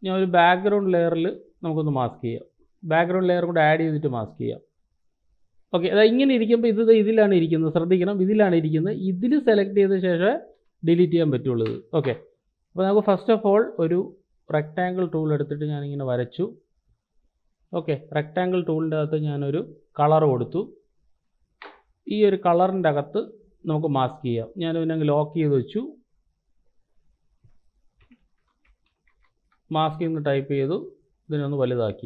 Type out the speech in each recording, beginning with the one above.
ഞാൻ ഒരു ബാക്ക്ഗ്രൗണ്ട് ലെയറിൽ നമുക്കൊന്ന് മാസ്ക് ചെയ്യാം ബാക്ക്ഗ്രൗണ്ട് ലെയർ കൂടെ ആഡ് ചെയ്തിട്ട് മാസ്ക് ചെയ്യാം ഓക്കെ അതായത് ഇങ്ങനെ ഇരിക്കുമ്പോൾ ഇത് ദേ ഇതിലാണ് ഇരിക്കുന്നത് ശ്രദ്ധിക്കണം ഇതിലാണ് ഇരിക്കുന്നത് ഇതിൽ സെലക്ട് ചെയ്ത ശേഷമേ ഡിലീറ്റ് ചെയ്യാൻ പറ്റുള്ളൂ ഇത് ഓക്കെ അപ്പോൾ നമുക്ക് ഫസ്റ്റ് ഓഫ് ഓൾ ഒരു റെക്റ്റാങ്കിൾ ടൂൾ എടുത്തിട്ട് ഞാനിങ്ങനെ വരച്ചു ഓക്കെ റെക്റ്റാങ്കിൾ ടൂളിൻ്റെ അകത്ത് ഞാനൊരു കളർ കൊടുത്തു ഈ ഒരു കളറിൻ്റെ അകത്ത് നമുക്ക് മാസ്ക് ചെയ്യാം ഞാൻ പിന്നെ ലോക്ക് ചെയ്ത് വെച്ചു മാസ്ക് എന്ന് ടൈപ്പ് ചെയ്തു ഇതിനൊന്ന് വലുതാക്കി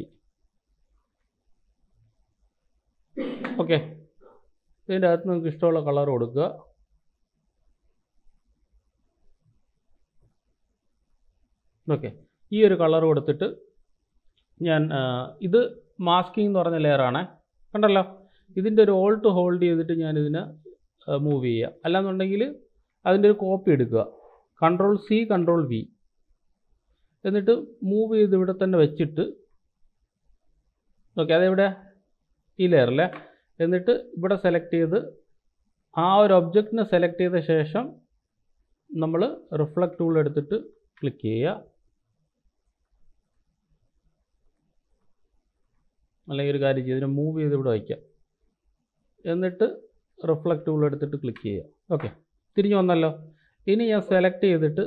ഓക്കെ ഇതിൻ്റെ അകത്ത് നിങ്ങൾക്ക് ഇഷ്ടമുള്ള കളർ കൊടുക്കുക ഓക്കെ ഈ ഒരു കളർ കൊടുത്തിട്ട് ഞാൻ ആ, ഇത് മാസ്കിംഗ് എന്ന് പറഞ്ഞ ലെയറാണ് കണ്ടല്ലോ ഇതിൻ്റെ ഒരു ഓൾട്ട് ഹോൾഡ് ചെയ്തിട്ട് ഞാൻ ഇതിനെ മൂവ് ചെയ്യുക അല്ലാന്നുണ്ടെങ്കിൽ അതിൻ്റെ ഒരു കോപ്പി എടുക്കുക കൺട്രോൾ സി കൺട്രോൾ വി എന്നിട്ട് മൂവ് ചെയ്ത് ഇവിടെ തന്നെ വെച്ചിട്ട് ഓക്കെ അതെവിടെ ഈ ലെയറല്ലേ എന്നിട്ട് ഇവിടെ സെലക്ട് ചെയ്ത് ആ ഒരു ഒബ്ജക്റ്റിനെ സെലക്ട് ചെയ്ത ശേഷം നമ്മൾ റിഫ്ലക്ട് ടൂൾ എടുത്തിട്ട് ക്ലിക്ക് ചെയ്യുക അല്ലെങ്കിൽ ഒരു കാര്യം ചെയ്ത് ഇതിനെ മൂവ് ചെയ്ത് ഇവിടെ വയ്ക്കാം എന്നിട്ട് റിഫ്ലക്ട് ടൂൾ എടുത്തിട്ട് ക്ലിക്ക് ചെയ്യുക ഓക്കെ തിരിഞ്ഞു വന്നല്ലോ ഇനി ഞാൻ സെലക്ട് ചെയ്തിട്ട്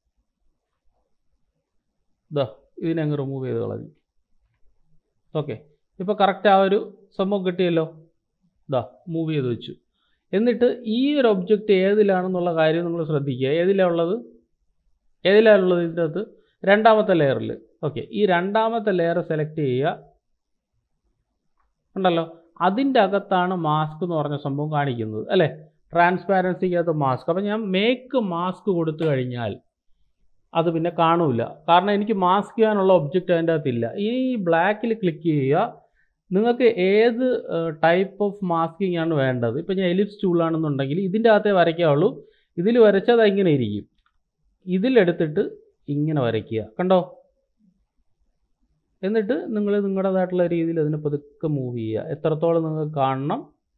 ഇതാ ഇതിനെ അങ്ങ് റിമൂവ് ചെയ്ത് കളഞ്ഞു ഓക്കെ ഇപ്പോൾ കറക്റ്റ് ആ ഒരു സംഭവം കിട്ടിയല്ലോ ഇതാ മൂവ് ചെയ്ത് വെച്ചു എന്നിട്ട് ഈ ഒരു ഒബ്ജക്റ്റ് ഏതിലാണെന്നുള്ള കാര്യം നിങ്ങൾ ശ്രദ്ധിക്കുക ഏതിലാണ് ഉള്ളത് ഏതിലാണ് ഉള്ളത് ഇതിൻ്റെ അകത്ത് രണ്ടാമത്തെ ലെയറിൽ ഓക്കെ ഈ രണ്ടാമത്തെ ലെയർ സെലക്ട് ചെയ്യുക ഉണ്ടല്ലോ അതിൻ്റെ അകത്താണ് മാസ്ക് എന്ന് പറഞ്ഞ സംഭവം കാണിക്കുന്നത് അല്ലേ ട്രാൻസ്പാരൻസിക്കകത്ത് മാസ്ക് അപ്പം ഞാൻ മേക്ക് മാസ്ക് കൊടുത്തു കഴിഞ്ഞാൽ അത് പിന്നെ കാണൂല കാരണം എനിക്ക് മാസ്ക് ചെയ്യാനുള്ള ഒബ്ജക്റ്റ് അതിൻ്റെ അകത്തില്ല ഈ ബ്ലാക്കിൽ ക്ലിക്ക് ചെയ്യുക നിങ്ങൾക്ക് ഏത് ടൈപ്പ് ഓഫ് മാസ്കിംഗ് ആണ് വേണ്ടത് ഇപ്പം ഞാൻ എലിപ്സ് ടൂളാണെന്നുണ്ടെങ്കിൽ ഇതിൻ്റെ അകത്തേ വരയ്ക്കാവുള്ളൂ ഇതിൽ വരച്ചത് ഇങ്ങനെ ഇരിക്കും ഇതിലെടുത്തിട്ട് ഇങ്ങനെ വരയ്ക്കുക കണ്ടോ എന്നിട്ട് നിങ്ങൾ നിങ്ങളുടേതായിട്ടുള്ള രീതിയിൽ അതിനെ പതുക്കെ മൂവ് ചെയ്യുക എത്രത്തോളം നിങ്ങൾക്ക് കാണണം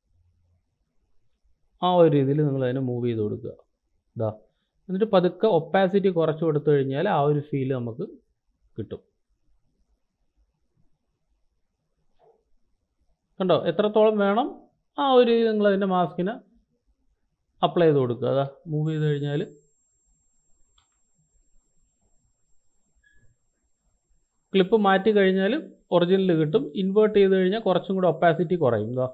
ആ ഒരു രീതിയിൽ നിങ്ങൾ അതിനെ മൂവ് ചെയ്ത് കൊടുക്കുക ഇതാ എന്നിട്ട് പതുക്കെ ഒപ്പാസിറ്റി കുറച്ച് കൊടുത്തു കഴിഞ്ഞാൽ ആ ഒരു ഫീൽ നമുക്ക് കിട്ടും കണ്ടോ എത്രത്തോളം വേണം ആ ഒരു രീതിയിൽ നിങ്ങൾ അതിൻ്റെ മാസ്കിനെ അപ്ലൈ ചെയ്ത് കൊടുക്കുക അതാ മൂവ് ചെയ്ത് കഴിഞ്ഞാൽ ക്ലിപ്പ് മാറ്റി കഴിഞ്ഞാൽ ഒറിജിനൽ കിട്ടും ഇൻവേർട്ട് ചെയ്ത് കഴിഞ്ഞാൽ കുറച്ചും കൂടെ ഒപ്പാസിറ്റി കുറയും ഇതാ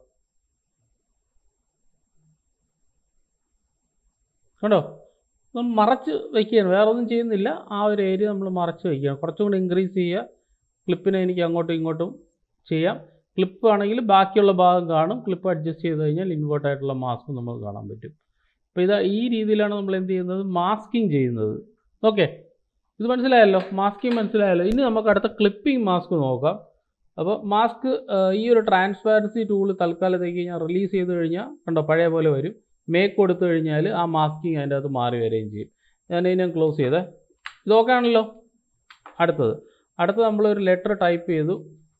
കണ്ടോ നമ്മൾ മറച്ച് വയ്ക്കുകയാണ് വേറെ ഒന്നും ചെയ്യുന്നില്ല ആ ഒരു ഏരിയ നമ്മൾ മറച്ച് വയ്ക്കുകയാണ് കുറച്ചും കൂടി ഇൻക്രീസ് ചെയ്യുക ക്ലിപ്പിനെ എനിക്ക് അങ്ങോട്ടും ഇങ്ങോട്ടും ചെയ്യാം ക്ലിപ്പ് ആണെങ്കിൽ ബാക്കിയുള്ള ഭാഗം കാണും ക്ലിപ്പ് അഡ്ജസ്റ്റ് ചെയ്ത് കഴിഞ്ഞാൽ ഇൻവേർട്ട് ആയിട്ടുള്ള മാസ്ക് നമുക്ക് കാണാൻ പറ്റും അപ്പോൾ ഇത് ഈ രീതിയിലാണ് നമ്മൾ എന്ത് ചെയ്യുന്നത് മാസ്കിങ് ചെയ്യുന്നത് ഓക്കെ ഇത് മനസ്സിലായല്ലോ മാസ്കിങ് മനസ്സിലായല്ലോ ഇനി നമുക്ക് അടുത്ത ക്ലിപ്പിംഗ് മാസ്ക് നോക്കാം അപ്പോൾ മാസ്ക് ഈ ഒരു ട്രാൻസ്പാരൻസി ടൂൾ തൽക്കാലത്തേക്ക് ഞാൻ റിലീസ് ചെയ്ത് കഴിഞ്ഞാൽ കണ്ടോ പഴയ പോലെ വരും മേക്ക് കൊടുത്തു കഴിഞ്ഞാൽ ആ മാസ്കിങ് അതിൻ്റെ അകത്ത് മാറി വരികയും ചെയ്യും ഞാൻ ഇതിനെ ക്ലോസ് ചെയ്തേ ഇതൊക്കെ ആണല്ലോ അടുത്തത് അടുത്തത് നമ്മളൊരു ലെറ്റർ ടൈപ്പ് ചെയ്തു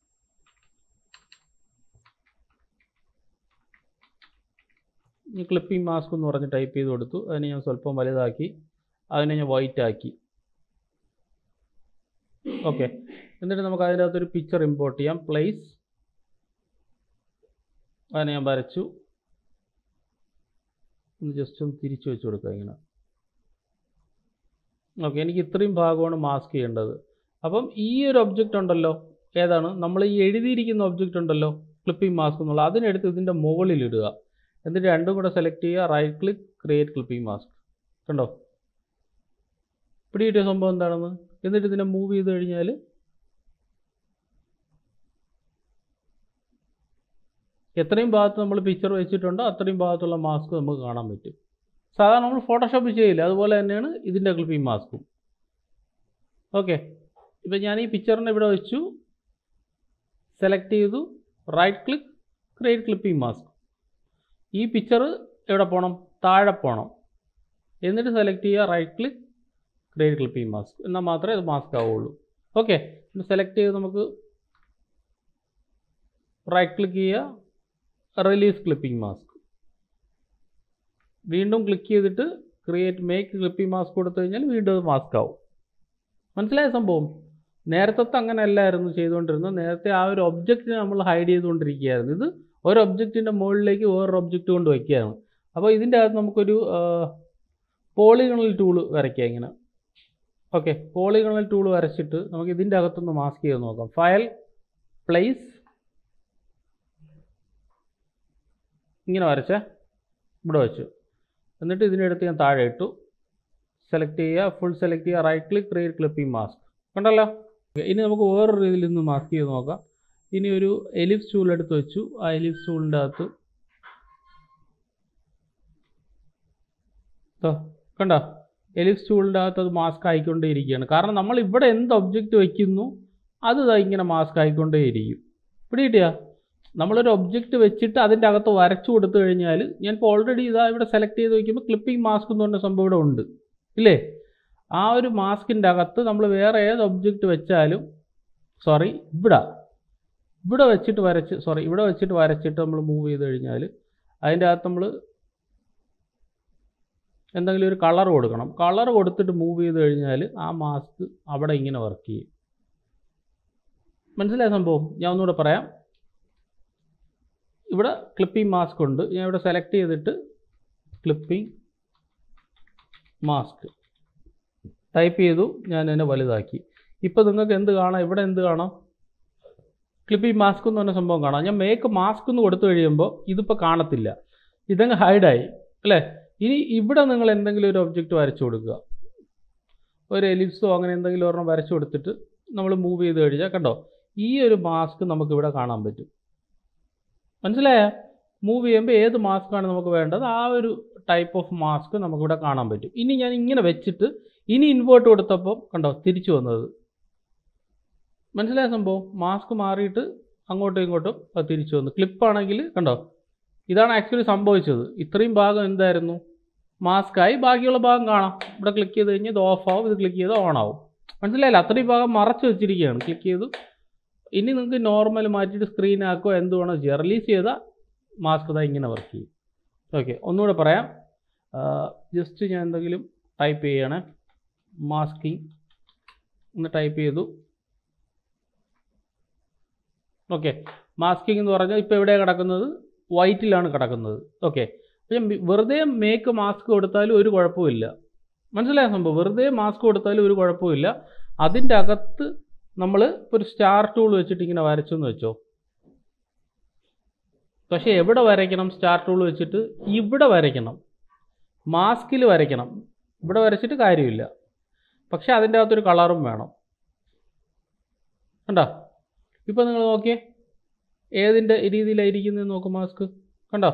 ഈ ക്ലിപ്പിംഗ് മാസ്ക് എന്ന് പറഞ്ഞ് ടൈപ്പ് ചെയ്ത് കൊടുത്തു അതിനെ ഞാൻ സ്വല്പം വലുതാക്കി അതിനെ ഞാൻ വൈറ്റ് ആക്കി ഓക്കെ എന്നിട്ട് നമുക്ക് അതിൻ്റെ അകത്തൊരു പിക്ചർ ഇമ്പോർട്ട് ചെയ്യാം പ്ലേസ് അതിനെ ഞാൻ വരച്ചു ഒന്ന് ജസ്റ്റ് ഒന്ന് തിരിച്ചു വെച്ച് കൊടുക്കുക ഇങ്ങനെ ഓക്കെ എനിക്ക് ഇത്രയും ഭാഗമാണ് മാസ്ക് ചെയ്യേണ്ടത് അപ്പം ഈ ഒരു ഒബ്ജക്റ്റ് ഉണ്ടല്ലോ ഏതാണ് നമ്മൾ ഈ എഴുതിയിരിക്കുന്ന ഒബ്ജക്റ്റ് ഉണ്ടല്ലോ ക്ലിപ്പിംഗ് മാസ്ക് എന്നുള്ള അതിനെടുത്ത് ഇതിൻ്റെ മുകളിൽ ഇടുക എന്നിട്ട് രണ്ടും കൂടെ സെലക്ട് ചെയ്യുക right click create clipping mask കണ്ടോ പിടികിട്ടിയ സംഭവം എന്താണെന്ന് എന്നിട്ട് ഇതിനെ മൂവ് ചെയ്ത് കഴിഞ്ഞാൽ എത്രയും ഭാഗത്ത് നമ്മൾ പിക്ചർ വെച്ചിട്ടുണ്ടോ അത്രയും ഭാഗത്തുള്ള മാസ്ക് നമുക്ക് കാണാൻ പറ്റും സാധാരണ നമ്മൾ ഫോട്ടോഷോപ്പ് ചെയ്യില്ല അതുപോലെ തന്നെയാണ് ഇതിൻ്റെ ക്ലിപ്പിംഗ് മാസ്കും ഓക്കെ ഇപ്പം ഞാൻ ഈ പിക്ചറിനെ ഇവിടെ വെച്ചു സെലക്ട് ചെയ്തു right click create clipping mask ഈ പിക്ചർ എവിടെ പോകണം താഴെ പോകണം എന്നിട്ട് സെലക്ട് ചെയ്യുക right click create clipping mask എന്നാൽ മാത്രമേ അത് മാസ്ക് ആവുള്ളൂ ഓക്കെ സെലക്ട് ചെയ്ത് നമുക്ക് റൈറ്റ് ക്ലിക്ക് ചെയ്യുക റിലീസ് ക്ലിപ്പിംഗ് മാസ്ക് വീണ്ടും ക്ലിക്ക് ചെയ്തിട്ട് ക്രിയേറ്റ് മേക്ക് ക്ലിപ്പിംഗ് മാസ്ക് കൊടുത്തു കഴിഞ്ഞാൽ വീണ്ടും അത് മാസ്ക് ആവും മനസ്സിലായ സംഭവം നേരത്തെ അങ്ങനെ അല്ലായിരുന്നു ചെയ്തുകൊണ്ടിരുന്നത് നേരത്തെ ആ ഒരു ഒബ്ജക്റ്റിനെ നമ്മൾ ഹൈഡ് ചെയ്തുകൊണ്ടിരിക്കുകയായിരുന്നു ഇത് ഒരു ഒബ്ജക്റ്റിൻ്റെ മുകളിലേക്ക് വേറൊരു ഒബ്ജക്റ്റ് കൊണ്ട് വയ്ക്കുകയാണ് അപ്പോൾ ഇതിൻ്റെ അകത്ത് നമുക്കൊരു പോളിഗണൽ ടൂള് വരയ്ക്കാം ഇങ്ങനെ ഓക്കെ പോളിഗണൽ ടൂൾ വരച്ചിട്ട് നമുക്ക് ഇതിൻ്റെ അകത്തൊന്ന് മാസ്ക് ചെയ്ത് നോക്കാം ഫയൽ പ്ലേസ് ഇങ്ങനെ വരച്ചേ ഇവിടെ വെച്ചു എന്നിട്ട് ഇതിനെടുത്ത് ഞാൻ താഴെ ഇട്ടു സെലക്ട് ചെയ്യുക ഫുൾ സെലക്ട് ചെയ്യുക right click create clipping mask കണ്ടല്ലോ Okay, ഇനി നമുക്ക് വേറൊരു രീതിയിൽ നിന്ന് മാസ്ക് ചെയ്ത് നോക്കാം ഇനി ഒരു എലിപ്സ് ടൂൾ എടുത്ത് വെച്ചു ആ എലിപ്സ് ടൂളിൻ്റെ അകത്ത് ദാ, കണ്ടോ എലിപ്സ് ടൂളിൻ്റെ അകത്ത് അത് മാസ്ക് ആയിക്കൊണ്ടേയിരിക്കുകയാണ് കാരണം നമ്മൾ ഇവിടെ എന്ത് ഒബ്ജക്റ്റ് വയ്ക്കുന്നു അത് ദാ ഇങ്ങനെ മാസ്ക് ആയിക്കൊണ്ടേയിരിക്കും പിടികിട്ടിയാ നമ്മളൊരു ഒബ്ജക്റ്റ് വെച്ചിട്ട് അതിൻ്റെ അകത്ത് വരച്ചു കൊടുത്തു കഴിഞ്ഞാൽ ഞാൻ ഇപ്പോൾ ഓൾറെഡി ഇതാ ഇവിടെ സെലക്ട് ചെയ്ത് വയ്ക്കുമ്പോൾ ക്ലിപ്പിംഗ് മാസ്ക് എന്ന് പറഞ്ഞ സംഭവം ഇവിടെ ഉണ്ട് ഇല്ലേ ആ ഒരു മാസ്കിൻ്റെ അകത്ത് നമ്മൾ വേറെ ഏത് ഒബ്ജക്റ്റ് വെച്ചാലും സോറി ഇവിടെ ഇവിടെ വെച്ചിട്ട് വരച്ച് സോറി ഇവിടെ വെച്ചിട്ട് വരച്ചിട്ട് നമ്മൾ മൂവ് ചെയ്ത് കഴിഞ്ഞാൽ അതിൻ്റെ അകത്ത് നമ്മൾ എന്തെങ്കിലും ഒരു കളർ കൊടുക്കണം കളർ കൊടുത്തിട്ട് മൂവ് ചെയ്ത് കഴിഞ്ഞാൽ ആ മാസ്ക് അവിടെ ഇങ്ങനെ വർക്ക് ചെയ്യും മനസ്സിലായ സംഭവം ഞാൻ ഒന്നുകൂടെ പറയാം ഇവിടെ ക്ലിപ്പിംഗ് മാസ്ക് ഉണ്ട് ഞാൻ ഇവിടെ സെലക്ട് ചെയ്തിട്ട് ക്ലിപ്പിംഗ് മാസ്ക് ടൈപ്പ് ചെയ്തു ഞാൻ അതിനെ വലുതാക്കി ഇപ്പോൾ നിങ്ങൾക്ക് എന്ത് കാണാം ഇവിടെ എന്ത് കാണാം ക്ലിപ്പിംഗ് മാസ്ക് എന്ന് പറഞ്ഞ സംഭവം കാണാം ഞാൻ മേക്ക് മാസ്ക് എന്ന് കൊടുത്തു കഴിയുമ്പോൾ ഇതിപ്പോൾ കാണത്തില്ല ഇതങ്ങ് ഹൈഡായി അല്ലേ ഇനി ഇവിടെ നിങ്ങൾ എന്തെങ്കിലും ഒരു ഒബ്ജക്റ്റ് വരച്ചു കൊടുക്കുക ഒരു എലിപ്സോ അങ്ങനെ എന്തെങ്കിലും ഒരെണ്ണം വരച്ചു കൊടുത്തിട്ട് നമ്മൾ മൂവ് ചെയ്ത് കഴിഞ്ഞാൽ കണ്ടോ ഈ ഒരു മാസ്ക് നമുക്ക് ഇവിടെ കാണാൻ പറ്റും മനസ്സിലായ മൂവ് ചെയ്യുമ്പോൾ ഏത് മാസ്കാണ് നമുക്ക് വേണ്ടത് ആ ഒരു ടൈപ്പ് ഓഫ് മാസ്ക് നമുക്കിവിടെ കാണാൻ പറ്റും ഇനി ഞാൻ ഇങ്ങനെ വെച്ചിട്ട് ഇനി ഇൻവേർട്ട് കൊടുത്തപ്പോൾ കണ്ടോ തിരിച്ചു വന്നത് മനസ്സിലായ സംഭവം മാസ്ക് മാറിയിട്ട് അങ്ങോട്ടും ഇങ്ങോട്ടും അത് തിരിച്ചു വന്നു ക്ലിപ്പാണെങ്കിൽ കണ്ടോ ഇതാണ് ആക്ച്വലി സംഭവിച്ചത് ഇത്രയും ഭാഗം എന്തായിരുന്നു മാസ്കായി ബാക്കിയുള്ള ഭാഗം കാണാം ഇവിടെ ക്ലിക്ക് ചെയ്ത് കഴിഞ്ഞാൽ ഇത് ഓഫ് ആവും ഇത് ക്ലിക്ക് ചെയ്ത് ഓൺ ആവും മനസ്സിലായില്ല അത്രയും ഭാഗം മറച്ചു വെച്ചിരിക്കുകയാണ് ക്ലിക്ക് ചെയ്തു ഇനി നിങ്ങൾക്ക് നോർമൽ മാറ്റിയിട്ട് സ്ക്രീൻ ആക്കുകയോ എന്ത് വേണോ ചെയ്യാം റിലീസ് ചെയ്താൽ മാസ്ക് ഇതാ ഇങ്ങനെ വർക്ക് ചെയ്യും ഓക്കെ ഒന്നുകൂടെ പറയാം ജസ്റ്റ് ഞാൻ എന്തെങ്കിലും ടൈപ്പ് ചെയ്യണേ മാസ്കിങ് ഒന്ന് ടൈപ്പ് ചെയ്തു ഓക്കെ മാസ്കിങ് എന്ന് പറഞ്ഞാൽ ഇപ്പോൾ എവിടെയാണ് കിടക്കുന്നത് വൈറ്റിലാണ് കിടക്കുന്നത് ഓക്കെ ഞാൻ വെറുതെ മേക്ക് മാസ്ക് കൊടുത്താലും ഒരു കുഴപ്പമില്ല മനസ്സിലായ സംഭവം വെറുതെ മാസ്ക് കൊടുത്താലും ഒരു കുഴപ്പമില്ല അതിൻ്റെ അകത്ത് നമ്മൾ ഒരു സ്റ്റാർ ടൂൾ വെച്ചിട്ട് ഇങ്ങനെ വരച്ചു എന്ന് വെച്ചോ പക്ഷേ എവിടെ വരയ്ക്കണം സ്റ്റാർ ടൂൾ വെച്ചിട്ട് ഇവിടെ വരയ്ക്കണം മാസ്കിൽ വരയ്ക്കണം ഇവിടെ വരച്ചിട്ട് കാര്യമില്ല പക്ഷേ അതിൻ്റെ അകത്തൊരു കളറും വേണം കണ്ടോ ഇപ്പോൾ നിങ്ങൾ നോക്കിയേ ഏതിൻ്റെ രീതിയിലായിരിക്കുന്നത് നോക്ക് മാസ്ക് കണ്ടോ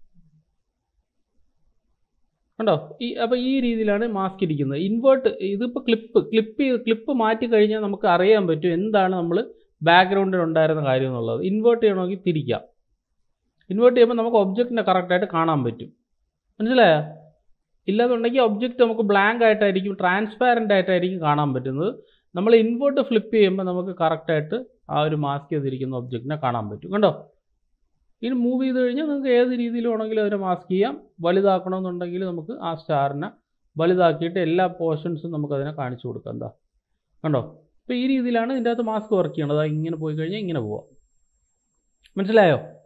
കണ്ടോ ഈ അപ്പോൾ ഈ രീതിയിലാണ് മാസ്ക് ഇരിക്കുന്നത് ഇൻവേർട്ട് ഇതിപ്പോൾ ക്ലിപ്പ് ക്ലിപ്പ് ചെയ്ത് ക്ലിപ്പ് മാറ്റി കഴിഞ്ഞാൽ നമുക്ക് അറിയാൻ പറ്റും എന്താണ് നമ്മൾ ബാക്ക്ഗ്രൗണ്ടിൽ ഉണ്ടായിരുന്ന കാര്യം എന്നുള്ളത് ഇൻവേർട്ട് ചെയ്യണമെങ്കിൽ തിരിക്കാം ഇൻവേർട്ട് ചെയ്യുമ്പോൾ നമുക്ക് ഒബ്ജക്റ്റിനെ കറക്റ്റായിട്ട് കാണാൻ പറ്റും മനസ്സിലായോ ഇല്ലാന്നുണ്ടെങ്കിൽ ഒബ്ജക്റ്റ് നമുക്ക് ബ്ലാങ്ക് ആയിട്ടായിരിക്കും ട്രാൻസ്പാരൻ്റ് ആയിട്ടായിരിക്കും കാണാൻ പറ്റുന്നത് നമ്മൾ ഇൻവേർട്ട് ഫ്ലിപ്പ് ചെയ്യുമ്പോൾ നമുക്ക് കറക്റ്റായിട്ട് ആ ഒരു മാസ്ക് ചെയ്തിരിക്കുന്ന ഒബ്ജക്റ്റിനെ കാണാൻ പറ്റും കണ്ടോ ഇനി മൂവ് ചെയ്ത് കഴിഞ്ഞാൽ നിങ്ങൾക്ക് ഏത് രീതിയിൽ വേണമെങ്കിലും അതിനെ മാസ്ക് ചെയ്യാം വലുതാക്കണമെന്നുണ്ടെങ്കിൽ നമുക്ക് ആ സ്റ്റാറിനെ വലുതാക്കിയിട്ട് എല്ലാ പോർഷൻസും നമുക്കതിനെ കാണിച്ചു കൊടുക്കാം എന്താ കണ്ടോ അപ്പോൾ ഈ രീതിയിലാണ് ഇതിൻ്റെ അകത്ത് മാസ്ക് വർക്ക് ചെയ്യണത് ഇങ്ങനെ പോയി കഴിഞ്ഞാൽ ഇങ്ങനെ പോവാം മനസ്സിലായോ